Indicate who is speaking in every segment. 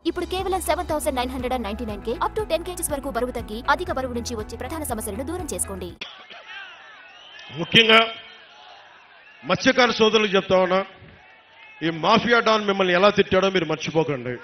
Speaker 1: ఇప్పుడు కేవలం seven thousand nine hundred and ninety nine కే అప్ టు టెన్ కేజీస్ వరకు బరువు తగ్గి అధిక బరువు నుంచి వచ్చే ప్రధాన సమస్యలను దూరం చేసుకోండి
Speaker 2: ముఖ్యంగా మత్స్యకార సోదరులకు చెప్తా ఉన్నా ఈ మాఫియా డాన్ మిమ్మల్ని ఎలా తిట్టాడో మీరు మర్చిపోకండి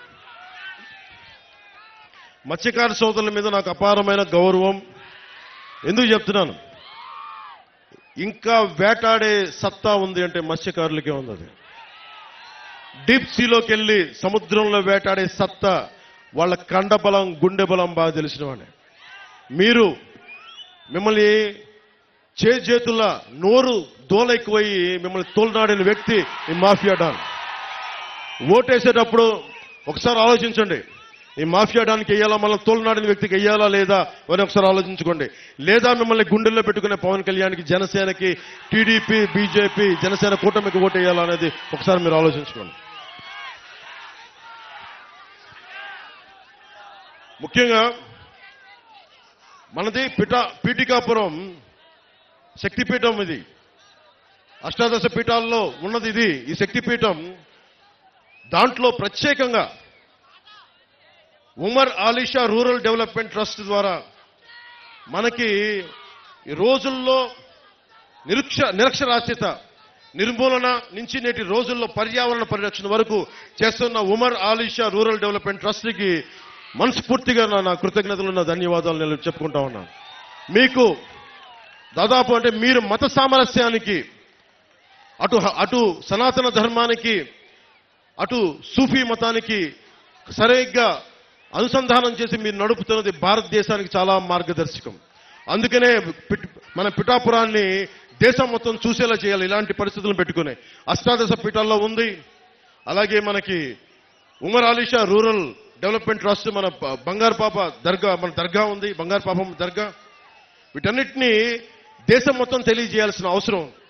Speaker 2: మత్స్యకార సోదరుల మీద నాకు అపారమైన గౌరవం ఎందుకు చెప్తున్నాను ఇంకా వేటాడే సత్తా ఉంది అంటే మత్స్యకారులకే ఉంది అది డీప్ సీలోకి వెళ్ళి సముద్రంలో వేటాడే సత్తా వాళ్ళ కండ బలం గుండె బలం బాగా తెలిసిన వాడే మీరు మిమ్మల్ని చేతుల నోరు దోల ఎక్కువయ్యి మిమ్మల్ని తోలనాడిన వ్యక్తి ఈ మాఫియా డాన్ ఓటేసేటప్పుడు ఒకసారి ఆలోచించండి ఈ మాఫియా డాన్కి వెయ్యాలా మళ్ళీ తోలనాడిన వ్యక్తికి వెయ్యాలా లేదా అని ఒకసారి ఆలోచించుకోండి లేదా మిమ్మల్ని గుండెల్లో పెట్టుకునే పవన్ కళ్యాణ్కి జనసేనకి టీడీపీ బీజేపీ జనసేన కూటమికి ఓటేయాలా అనేది ఒకసారి మీరు ఆలోచించుకోండి ముఖ్యంగా మనది పిట పీఠికాపురం శక్తిపీఠం ఇది అష్టాదశ పీఠాల్లో ఉన్నది ఇది ఈ శక్తిపీఠం దాంట్లో ప్రత్యేకంగా Umar Alisha rural development trust ద్వారా మనకి ఈ రోజుల్లో నిరుక్ష నిరక్షరాస్యత నిర్మూలన నుంచి నేటి రోజుల్లో పర్యావరణ పరిరక్షణ వరకు చేస్తున్న ఉమర్ ఆలిషా రూరల్ డెవలప్మెంట్ ట్రస్ట్కి మనస్ఫూర్తిగా నా నా కృతజ్ఞతలు నా ధన్యవాదాలు నేను చెప్పుకుంటా ఉన్నాను మీకు దాదాపు అంటే మీరు మత సామరస్యానికి అటు అటు సనాతన ధర్మానికి అటు సూఫీ మతానికి సరిగ్గా అనుసంధానం చేసి మీరు నడుపుతున్నది భారతదేశానికి చాలా మార్గదర్శకం అందుకనే పిట్- మన పిఠాపురాన్ని దేశం మొత్తం చూసేలా చేయాలి ఇలాంటి పరిస్థితులను పెట్టుకుని అష్టాదశ పీఠాల్లో ఉంది అలాగే మనకి Umar Alisha rural development trust మన బ- బంగారు పాప దర్గా మన దర్గా ఉంది బంగారు పాపం దర్గా వీటన్నిటినీ దేశం మొత్తం తెలియజేయాల్సిన అవసరం ఉంది.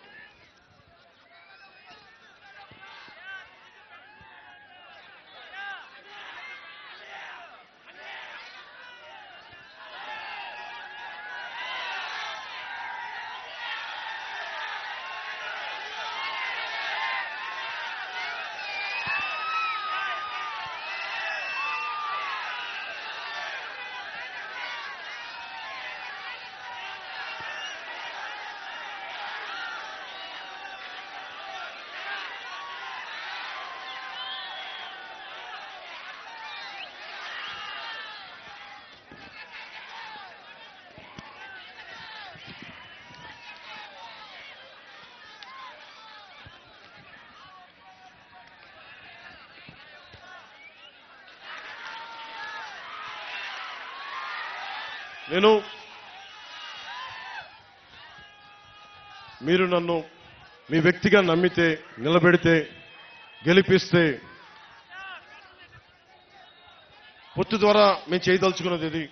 Speaker 2: నేను మీరు నన్ను మీ వ్యక్తిగా నమ్మితే నిలబెడితే గెలిపిస్తే పొత్తు ద్వారా మేము చేయదలుచుకున్నది ఇది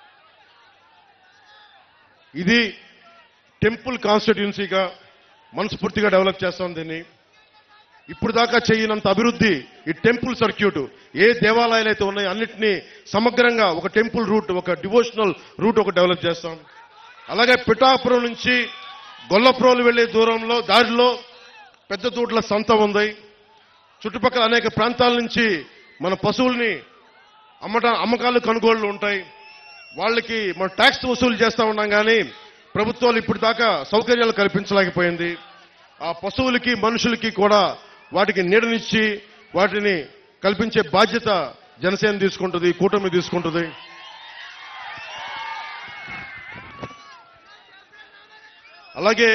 Speaker 2: ఇది టెంపుల్ కాన్స్టిట్యున్సీగా మనస్ఫూర్తిగా డెవలప్ చేస్తాం దీన్ని ఇప్పుడు దాకా చేయనంత అభివృద్ధి ఈ టెంపుల్ సర్క్యూట్ ఏ దేవాలయాలు అయితే ఉన్నాయో అన్నిటినీ సమగ్రంగా ఒక టెంపుల్ రూట్ ఒక డివోషనల్ రూట్ ఒక డెవలప్ చేస్తాం అలాగే పిఠాపురం నుంచి గొల్లప్రోలు వెళ్లే దూరంలో దారిలో పెద్ద తోట్ల సంత ఉంది చుట్టుపక్కల అనేక ప్రాంతాల నుంచి మన పశువుల్ని అమ్మట అమ్మకాలు కొనుగోళ్లు ఉంటాయి వాళ్ళకి మనం ట్యాక్స్ వసూలు చేస్తా ఉన్నాం కానీ ప్రభుత్వాలు ఇప్పుడు దాకా సౌకర్యాలు కల్పించలేకపోయింది ఆ పశువులకి మనుషులకి కూడా వాటికి నీడనిచ్చి వాటిని కల్పించే బాధ్యత జనసేన తీసుకుంటుంది కూటమి తీసుకుంటుంది అలాగే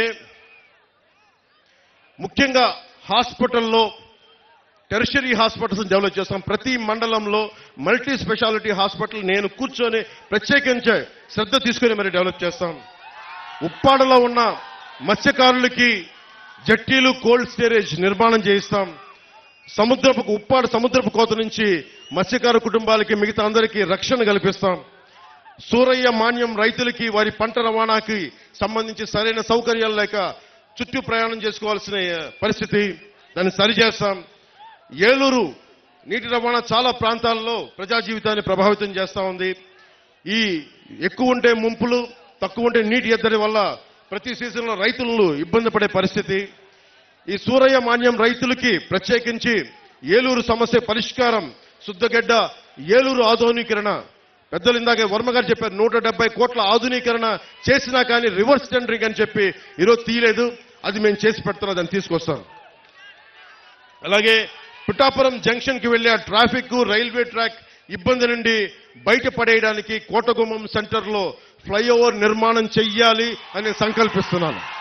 Speaker 2: ముఖ్యంగా హాస్పిటల్లో టెరిషరీ హాస్పిటల్స్ డెవలప్ చేస్తాం ప్రతి మండలంలో మల్టీ స్పెషాలిటీ హాస్పిటల్ నేను కూర్చొని ప్రత్యేకించే శ్రద్ధ తీసుకొని మరి డెవలప్ చేస్తాం ఉప్పాడలో ఉన్న మత్స్యకారులకి జట్టీలు కోల్డ్ స్టోరేజ్ నిర్మాణం చేయిస్తాం సముద్రపు ఉప్పాడు సముద్రపు కోత నుంచి మత్స్యకారు కుటుంబాలకి మిగతా అందరికీ రక్షణ కల్పిస్తాం సూరయ్య మాన్యం రైతులకి వారి పంట రవాణాకి సంబంధించి సరైన సౌకర్యాలు లేక చుట్టూ ప్రయాణం చేసుకోవాల్సిన పరిస్థితి దాన్ని సరిచేస్తాం ఏలూరు నీటి రవాణా చాలా ప్రాంతాల్లో ప్రజా జీవితాన్ని ప్రభావితం చేస్తా ఉంది ఈ ఎక్కువ ఉంటే ముంపులు తక్కువ ఉంటే నీటి ఎద్దడి వల్ల ప్రతి సీజన్లో రైతులు ఇబ్బంది పడే పరిస్థితి ఈ సూరయ్య మాన్యం రైతులకి ప్రత్యేకించి ఏలూరు సమస్య పరిష్కారం శుద్ధగడ్డ ఏలూరు ఆధునీకరణ పెద్దలు ఇందాక వర్మ గారు చెప్పారు నూట డెబ్బై కోట్ల ఆధునీకరణ చేసినా కానీ రివర్స్ టెండరింగ్ అని చెప్పి ఈరోజు తీయలేదు అది మేము చేసి పెడుతున్నాం దాన్ని తీసుకొస్తాం అలాగే పిఠాపురం జంక్షన్ కి వెళ్లే ఆ ట్రాఫిక్ రైల్వే ట్రాక్ ఇబ్బంది నుండి బయటపడేయడానికి కోటగుమ్మం సెంటర్ లో ఫ్లైఓవర్ నిర్మాణం చెయ్యాలి అని సంకల్పిస్తున్నాను